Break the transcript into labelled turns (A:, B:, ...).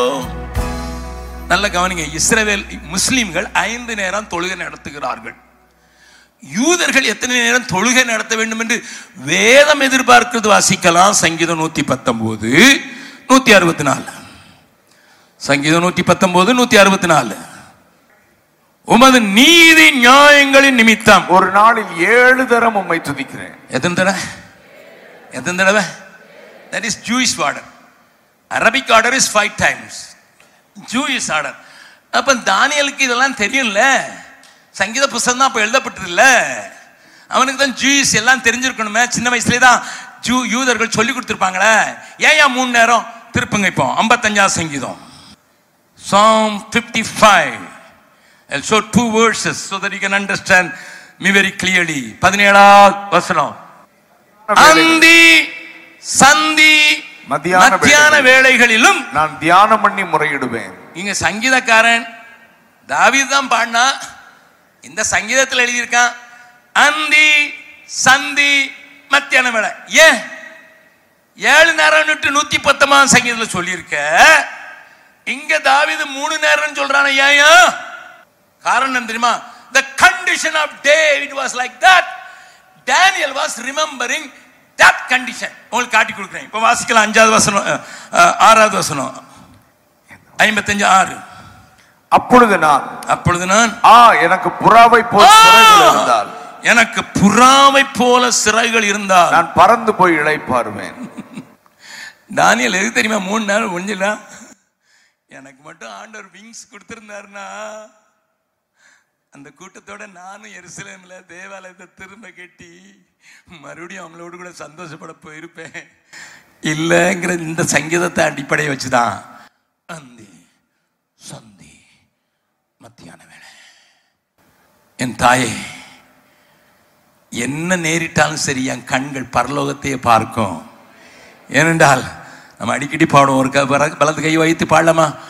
A: நல்ல கவனிங்க இஸ்ரவேல் முஸ்லிம்கள் ஐந்து நேரம் தொழுகை நடத்துகிறார்கள் யூதர்கள் எத்தனை நேரம் தொழுகை நடத்த வேண்டும் என்று வேதம் எதிர்பார்க்கிறது வாசிக்கலாம் சங்கீதம் நூத்தி பத்தொன்பது நூத்தி அறுபத்தி நாலு சங்கீதம் நூத்தி பத்தொன்பது நூத்தி அறுபத்தி நாலு உமது நீதி நியாயங்களின் நிமித்தம்
B: ஒரு நாளில் ஏழு தரம் உம்மை துதிக்கிறேன்
A: எத்தனை தடவை எத்தனை தடவை that is Jewish order Arabic order is five times Jewish order அப்ப தானியலுக்கு இதெல்லாம் தெரியும்ல சங்கீத புஸ்தகம் தான் அப்ப எழுதப்பட்டது இல்ல அவனுக்கு தான் ஜூயிஸ் எல்லாம் தெரிஞ்சிருக்கணுமே சின்ன வயசுலேயே தான் ஜூ யூதர்கள் சொல்லி கொடுத்துருப்பாங்களே ஏன் ஏன் மூணு நேரம் திருப்புங்க இப்போ ஐம்பத்தஞ்சாம் சங்கீதம் Psalm 55. I'll show two verses so that you can understand me very clearly. பதினேழாவது வசனம் அந்தி சந்தி
B: மத்தியான
A: மத்தியான வேளைகளிலும்
B: நான் தியானம் பண்ணி முறையிடுவேன்
A: இங்க சங்கீதக்காரன் தாவீது தான் பாடினா இந்த சங்கீதத்தில் எழுதியிருக்கான் அந்தி சந்தி மத்தியான வேளை ஏன் ஏழு நேரம் நூத்தி பத்தொன்பதாம் சங்கீதத்தில் சொல்லியிருக்க இங்க தாவீது மூணு நேரம் சொல்றான ஏன் காரணம் என்ன தெரியுமா the condition of David was like that Daniel was remembering that condition உங்களுக்கு காட்டி கொடுக்குறேன் இப்போ வாசிக்கலாம் அஞ்சாவது வசனம் அஹ், அஹ், ஆறாவது வசனம் ஐம்பத்தஞ்சு ஆறு
B: அப்பொழுது நான்
A: அப்பொழுது நான்
B: ஆ எனக்கு புறாவை போல் சிறகுகள் இருந்தால்
A: எனக்கு புறாவை போல சிறைகள் இருந்தால்
B: நான் பறந்து போய் இளைப்பாருவேன்
A: தானியல் எது தெரியுமா மூணு நாள் முடிஞ்சிடா எனக்கு மட்டும் ஆண்டவர் விங்ஸ் கொடுத்திருந்தாருன்னா அந்த கூட்டத்தோட நானும் எருசலேம்ல தேவாலயத்தை திரும்ப கட்டி மறுபடியும் அவங்களோடு கூட சந்தோஷப்பட போயிருப்பேன் இல்லைங்கிற இந்த சங்கீதத்தை அடிப்படையை வச்சுதான் அந்தி சந்தி மத்தியான வேலை என் தாயே என்ன நேரிட்டாலும் சரி என் கண்கள் பரலோகத்தையே பார்க்கும் ஏனென்றால் நம்ம அடிக்கடி பாடுவோம் ஒரு க- வர- வலது கை வைத்து பாடலாமா